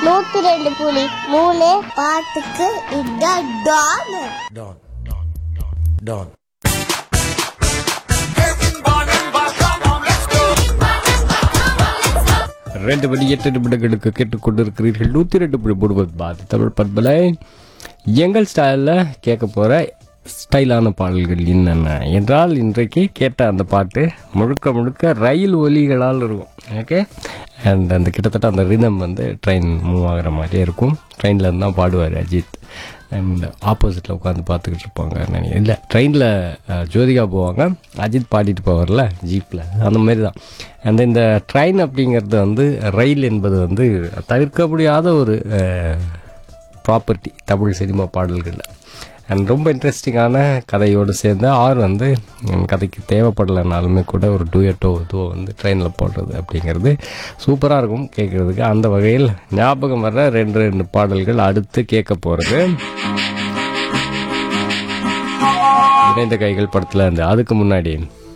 நூத்தி ரெண்டு புலி மூணு பாட்டுக்கு இதான் டான் Don. Don. ரெண்டு மணி எட்டு நிமிடங்களுக்கு கேட்டுக்கொண்டிருக்கிறீர்கள் நூற்றி ரெண்டு புள்ளி மூணு பாதி தமிழ் பண்பலை எங்கள் ஸ்டைலில் கேட்க போகிற ஸ்டைலான பாடல்கள் என்னென்ன என்றால் இன்றைக்கு கேட்ட அந்த பாட்டு முழுக்க முழுக்க ரயில் ஒலிகளால் இருக்கும் ஓகே அண்ட் அந்த கிட்டத்தட்ட அந்த ரிதம் வந்து ட்ரெயின் மூவ் ஆகிற மாதிரியே இருக்கும் ட்ரெயினில் இருந்து தான் பாடுவார் அஜித் அண்ட் ஆப்போசிட்டில் உட்காந்து பார்த்துக்கிட்டு இருப்பாங்க நினைக்கிறேன் இல்லை ட்ரெயினில் ஜோதிகா போவாங்க அஜித் பாடிட்டு போவார்ல ஜீப்பில் அந்த மாதிரி தான் அந்த இந்த ட்ரெயின் அப்படிங்கிறது வந்து ரயில் என்பது வந்து தவிர்க்க முடியாத ஒரு ப்ராப்பர்ட்டி தமிழ் சினிமா பாடல்களில் அண்ட் ரொம்ப இன்ட்ரெஸ்டிங்கான கதையோடு சேர்ந்து ஆர் வந்து ம், கதைக்கு தேவைப்படலைனாலுமே கூட ஒரு டூயட்டோ இதுவோ வந்து ட்ரெயினில் போடுறது அப்படிங்கிறது சூப்பராக இருக்கும் கேட்குறதுக்கு அந்த வகையில் ஞாபகம் வர்ற ரெண்டு ரெண்டு பாடல்கள் அடுத்து கேட்க போகிறது இணைந்த கைகள் படத்தில் இருந்து அதுக்கு முன்னாடி